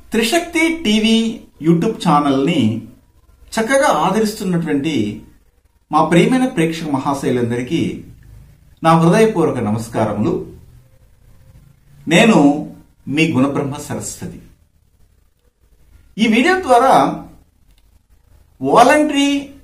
త్రిశక్తి TV YouTube ఛానల్ని చక్కగా ఆదరిస్తున్నటువంటి మా ప్రియమైన ప్రేక్షక మహాశైలందరికీ నా హృదయపూర్వక నమస్కారములు నేను మీ గుణబ్రహ్మ సరస్వతి ఈ వీడియో ద్వారా వాలంటరీ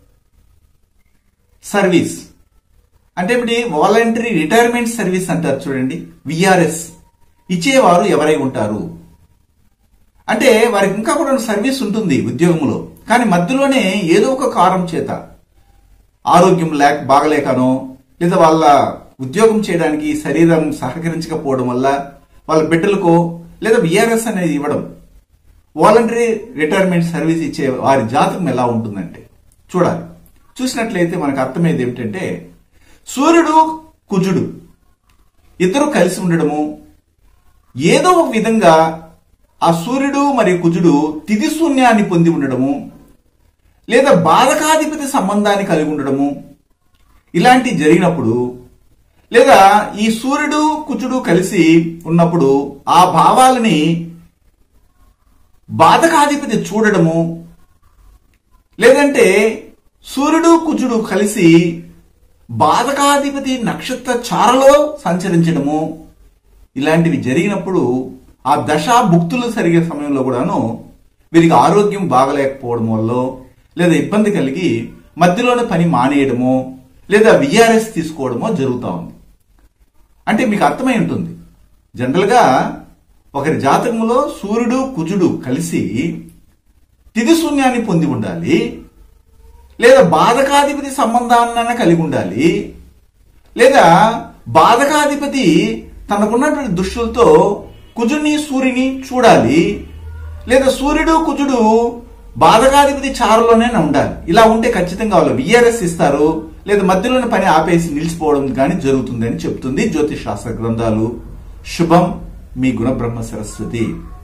సర్వీస్ అంటే ఇప్పుడు వాలంటరీ రిటైర్మెంట్ సర్వీస్ అంటారు చూడండి విఆర్ఎస్ ఇచ్చేవారు ఎవరై ఉంటారు అంటే వారికి ఇంకా కూడా సర్వీస్ ఉంటుంది ఉద్యోగంలో కానీ మధ్యలోనే ఏదో ఒక కారణం చేత ఆరోగ్యం లేక బాగలేకనో లేదా వాళ్ళ ఉద్యోగం చేయడానికి శరీరం సహకరించకపోవడం వల్ల వాళ్ళ బిడ్డలకో లేదా విఆర్ఎస్ అనేది ఇవ్వడం వాలంటరీ రిటైర్మెంట్ సర్వీస్ ఇచ్చే వారి జాతకం ఎలా ఉంటుందంటే చూడాలి చూసినట్లయితే మనకు అర్థమయ్యేది ఏమిటంటే సూర్యుడు కుజుడు ఇద్దరు కలిసి ఉండడము ఏదో ఒక విధంగా ఆ సూర్యుడు మరియు కుజుడు తిథి శూన్యాన్ని పొంది ఉండడము లేదా బాధకాధిపతి సంబంధాన్ని కలిగి ఉండడము ఇలాంటి జరిగినప్పుడు లేదా ఈ సూర్యుడు కుజుడు కలిసి ఉన్నప్పుడు ఆ భావాలని బాధకాధిపతి చూడడము లేదంటే సూర్యుడు కుజుడు కలిసి బాధకాధిపతి నక్షత్ర చారలో సంచరించడము ఇలాంటివి జరిగినప్పుడు ఆ దశా భుక్తులు జరిగే సమయంలో కూడాను వీరికి ఆరోగ్యం బాగలేకపోవడం వల్ల లేదా ఇబ్బంది కలిగి మధ్యలోనే పని మానేయడమో లేదా విఆర్ఎస్ తీసుకోవడమో జరుగుతూ ఉంది అంటే మీకు అర్థమై ఉంటుంది జనరల్గా ఒకరి జాతకంలో సూర్యుడు కుజుడు కలిసి తిథి శూన్యాన్ని పొంది ఉండాలి లేదా బాధకాధిపతి సంబంధాన్న కలిగి ఉండాలి లేదా బాధకాధిపతి తనకున్నటువంటి దుష్టులతో కుజుని సూర్యుని చూడాలి లేదా సూర్యుడు కుజుడు బాధకాధిపతి చారులోనే ఉండాలి ఇలా ఉంటే ఖచ్చితంగా వాళ్ళు విఆర్ఎస్ ఇస్తారు లేదా మధ్యలోని పని ఆపేసి నిలిచిపోవడం కానీ జరుగుతుందని చెప్తుంది జ్యోతిష్ శాస్త్ర గ్రంథాలు శుభం మీ గుణబ్రహ్మ సరస్వతి